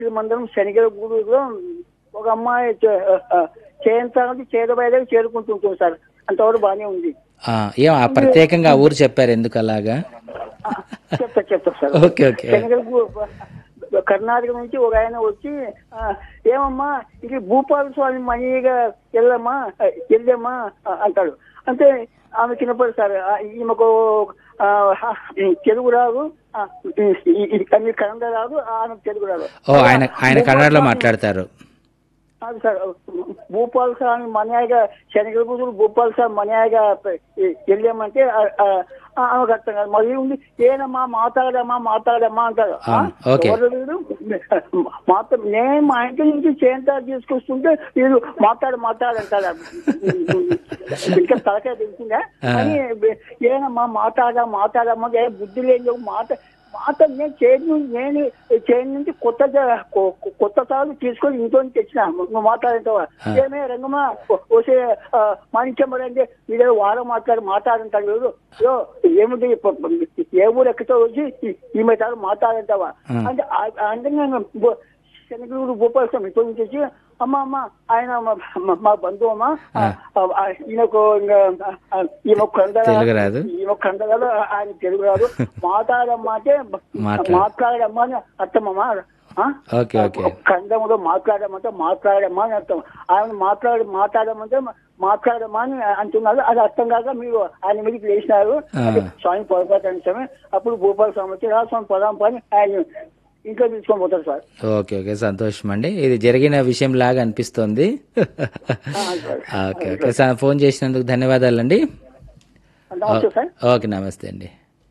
మందిరం శనిగల గూడూరులో ఒక అమ్మాయి చేయించాలంటే చేదబాయి దగ్గర చేరుకుంటుంటుంది సార్ అంతవరకు బాగానే ఉంది ఆ, ఏం ఆ ప్రత్యేకంగా ఆ ఊరు చెప్పారు ఎందుకు అలాగా ఆ, చెప్తా చెప్తా సార్ ఓకే ఓకే శనిగల గూ- కర్ణాటక నుంచి ఒక ఆయన వచ్చి ఆ, ఏమమ్మా ఇది భూపాల స్వామి మనీగా వెళ్ళమ్మా వెళ్ళమ్మా ఆ, అంటాడు అంటే ఆమె చిన్నప్పుడు సార్ ఆ, ఈమెకు ఆ, హ, తెలుగు రాదు ఆ, ఈ- ఈ- ఈ కన్నడ రాదు ఆమె తెలుగు రాదు ఓ ఆయన ఆయన కన్నడలో మాట్లాడతారు అది సార్ భూపాల్ స్వామి మన్యాగా శనగల కూతురు భూపాల్ స్వామి మన్యాగా వెళ్ళామంటే ఆ- ఆ- ఆ ఆమెకు అర్థం కాదు మరి ఉంది ఏనమ్మా మాట్లాడమ్మా మాట్లాడమ్మా అంటారు ఆ? అవును, ఓకే. ఎవరు వీడు? మాత్రం నేను మా ఇంటి నుంచి చేంతా తీసుకొస్తుంటే వీడు మాట్లాడు మాట్లాడంటారు ఇంకా తలకాయ తెలిసిందా ఆ. అని ఏనమ్మా మాట్లాడా మాట్లాడమ్మా ఏ బుద్ధి లేని మాట మాట నేను చేతి నుంచి నేను చేతి నుంచి కొత్త జ- కొ- కొ- కొత్త తాళ్ళు తీసుకొని ఇంట్లో నుంచి తెచ్చిన నువ్వు మాట్లాడంటావా ఆ. ఏమే రంగమ్మా వచ్చే మాణిక్యం అంటే మీరే వారం మాట్లాడి మాట్లాడంటాడు వీడు యో, ఏమిటి ప- ప- ఏ ఊరు ఎక్కతో వచ్చి ఈ- ఈమె తాను మాట్లాడంటావా ఆ. అంటే ఆ- అంటే నేను బో- శనగలూరు భూపాల స్వామి ఇంట్లో నుంచి వచ్చి అమ్మ అమ్మ ఆయన మా- మా- మా బంధువు అమ్మ ఆ, ఆ, ఈయనకు ఇంకా ఆ, ఈమె కంద తెలుగు రాదు. ఈమె కంద కాదు ఆయన తెలుగు రాదు మాట్లాడమ్మా అంటే మాట్లాడు. మాట్లాడమ్మా అని అర్థమమ్మా ఆ? Okay, okay. ఖండములో మాట్లాడమంటే మాట్లాడమ్మా అని అర్థం ఆయన మాట్లాడి మాట్లాడమంటే మాట్లాడమ్మా అని అంటున్నారు అది అర్థం కాక మీరు ఆయన మీదకి వేసినారు ఆ. అంటే స్వామి పొరపాటు అంటే అప్పుడు భూపాల స్వామి వచ్చి రా స్వామి పొదాం పని ఆయన ఇంట్లో తీసుకొని పోతారు సార్ ఓకే ఓకే సంతోషం అండి ఇది జరిగిన విషయం లాగా అనిపిస్తోంది ఆ, sir. Okay okay sir phone చేసినందుకు ధన్యవాదాలండి నమస్తే సార్ ఓకే నమస్తే అండి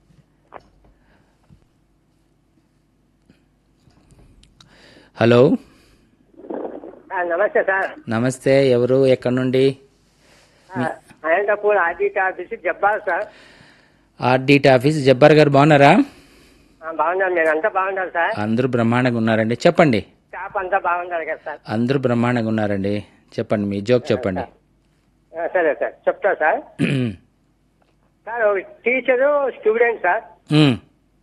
హలో నమస్తే సార్ నమస్తే ఎవరు ఎక్కడి నుండి Anantapur RDT office Jabbar sir RDT office Jabbar గారు బాగున్నారా ఆ, బాగున్నారు మీరు అంతా బాగున్నారు సార్ అందరూ బ్రహ్మాండంగా ఉన్నారండి చెప్పండి స్టాఫ్ అంతా బాగున్నారు కదా సార్ అందరూ బ్రహ్మాండంగా ఉన్నారండి చెప్పండి మీ జోక్ చెప్పండి ఆ, సరే సార్ చెప్తా సార్ సార్ ఒక టీచరు స్టూడెంట్ సార్ ఉమ్,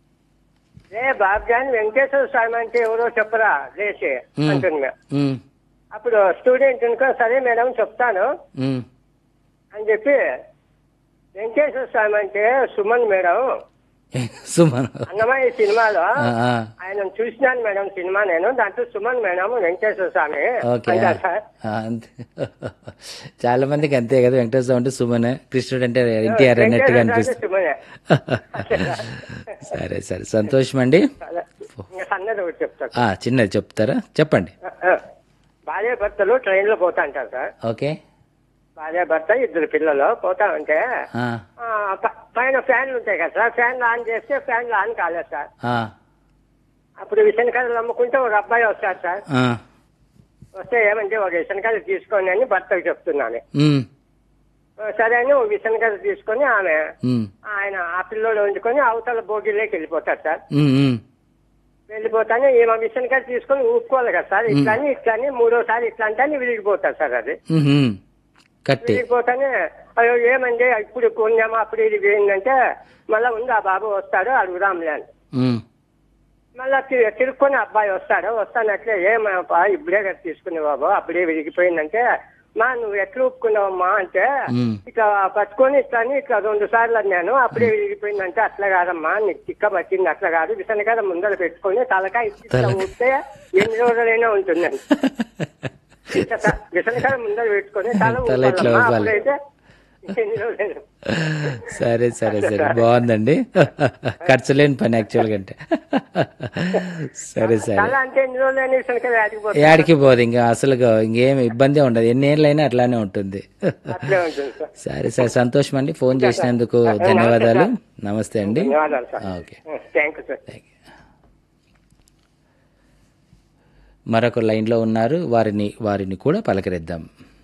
రే బాబ్జాన్ వెంకటేశ్వర స్వామి అంటే ఎవరో చెప్పరా లేచి ఉమ్, అంటుంది మేడం. ఉమ్, అప్పుడు స్టూడెంట్ అనుకో సరే మేడం చెప్తాను ఉమ్. అని చెప్పి వెంకటేశ్వర స్వామి అంటే సుమన్ మేడం సుమన్ అన్నమయ్య సినిమాలో ఆ, ఆ. ఆయన చూసినాను మేడం సినిమా నేను దాంట్లో సుమన్ మేడం వెంకటేశ్వర స్వామి ఓకే అంటారు సార్ ఆ, అంతే చాలా మందికి అంతే కదా వెంకటేశ్వర అంటే సుమన్ కృష్ణుడు అంటే ఎన్టీఆర్ అన్నట్టుగా వెంకటేశ్వర స్వామి అనిపిస్తుంది సుమనే సరే సరే సంతోషం అండి అదే. ఇంకా సన్నది ఒకటి చెప్తాను ఆ, చిన్నది చెప్తారా చెప్పండి భార్య భర్తలు ట్రైన్ లో పోతా అంటారు సార్ ఓకే భార్య భర్త ఇద్దరు పిల్లలు పోతా ఉంటే ఆ, ఆ, ప- పైన ఫ్యాన్లు ఉంటాయి కదా సార్ ఫ్యాన్లు ఆన్ చేస్తే ఫ్యాన్లు ఆన్ కాలేదు సార్ ఆ, అప్పుడు విసనకాయలు అమ్ముకుంటే ఒక అబ్బాయి వస్తాడు సార్ ఆ, వస్తే ఏమంటే ఒక విసనకాయలు తీసుకోండి అని భర్తకు చెప్తున్నాను ఉమ్, ఆ, సరే అని ఒక విసనకాయలు తీసుకొని ఆమె ఉమ్, ఆయన ఆ పిల్లోడు వండుకొని అవతల బోగిలోకి వెళ్ళిపోతాడు సార్ ఉమ్, ఉమ్. వెళ్ళిపోతానే ఈమె విసనకాయలు తీసుకొని ఊపుకోవాలి కదా సార్ ఇట్లా అని ఇట్లా అని మూడోసారి ఇట్లా అంటే అని విరిగిపోతాడు సార్ అది ఉమ్, ఉమ్. కట్టి వెళ్ళిపోతానే అయ్యో ఏమండి ఇప్పుడు కొన్నామా అప్పుడు ఇది పోయిందంటే మళ్ళా ఉంది ఆ బాబు వస్తాడు అడుగుదాంలే అని ఉమ్, మళ్ళా తి- తిరుక్కొని అబ్బాయి వస్తాడు వస్తానట్లే ఏమా ఇప్పుడే కదా తీసుకునే బాబు అప్పుడే విరిగిపోయిందంటే మా నువ్వు ఎట్లా ఒప్పుకున్నావమ్మా అంటే ఉమ్. ఇట్లా పట్టుకొని ఇట్లా అని ఇట్లా రెండు సార్లు అన్నాను అప్పుడే విరిగిపోయిందంటే అట్లా కాదమ్మా నీకు చిక్క పట్టింది అట్లా కాదు విసనకాయ ముందర పెట్టుకొని తలకాయ ఇట్లా తలకాయ. ఊపితే ఎన్ని రోజులైనా ఉంటుందండి విసనకాయ ముందర పెట్టుకొని తల తల ఇట్లా ఊపాలమ్మా ఊపాలి. అప్పుడైతే ఎన్ని రోజులైనా సరే సరే సరే బాగుందండి ఖర్చు లేని పని యాక్చువల్గా అంటే సరే సరే తల అంటే ఎన్ని రోజులైనా విసనకాయ ఆడిపోతుంది యాడికి పోదు ఇంకా అసలు ఇంకేం ఇబ్బంది ఉండదు ఎన్ని ఏళ్ళైనా అట్లానే ఉంటుంది అట్లే ఉంటుంది సార్ సరే సరే సంతోషం అండి ఫోన్ చేసినందుకు ధన్యవాదాలు నమస్తే అండి ధన్యవాదాలు sir okay thank you sir మరొక లైన్లో ఉన్నారు వారిని వారిని కూడా పలకరిద్దాం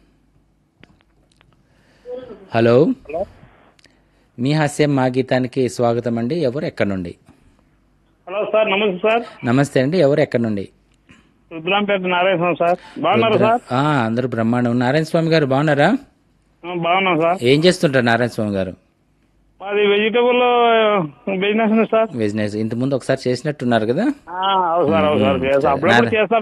హలో మీ హాస్యం మా గీతానికి స్వాగతం అండి ఎవరు ఎక్కడి నుండి హలో సార్ నమస్తే సార్ నమస్తే అండి ఎవరు ఎక్కడి నుండి రుద్రాంపేట నారాయణ సార్ బాగున్నారు సార్ ఆ, అందరూ బ్రహ్మాండం నారాయణ స్వామి గారు బాగున్నారా ఆ, బాగున్నాం సార్ ఏం చేస్తుంటారు నారాయణ స్వామి గారు మాది వెజిటబుల్ బిజినెస్ సార్ బిజినెస్ ఇంత ముందు ఒకసారి చేసినట్టున్నారు కదా ఆ, అవును సార్ అవును సార్ చేస్తా. అప్పుడప్పుడు సరే. చేస్తా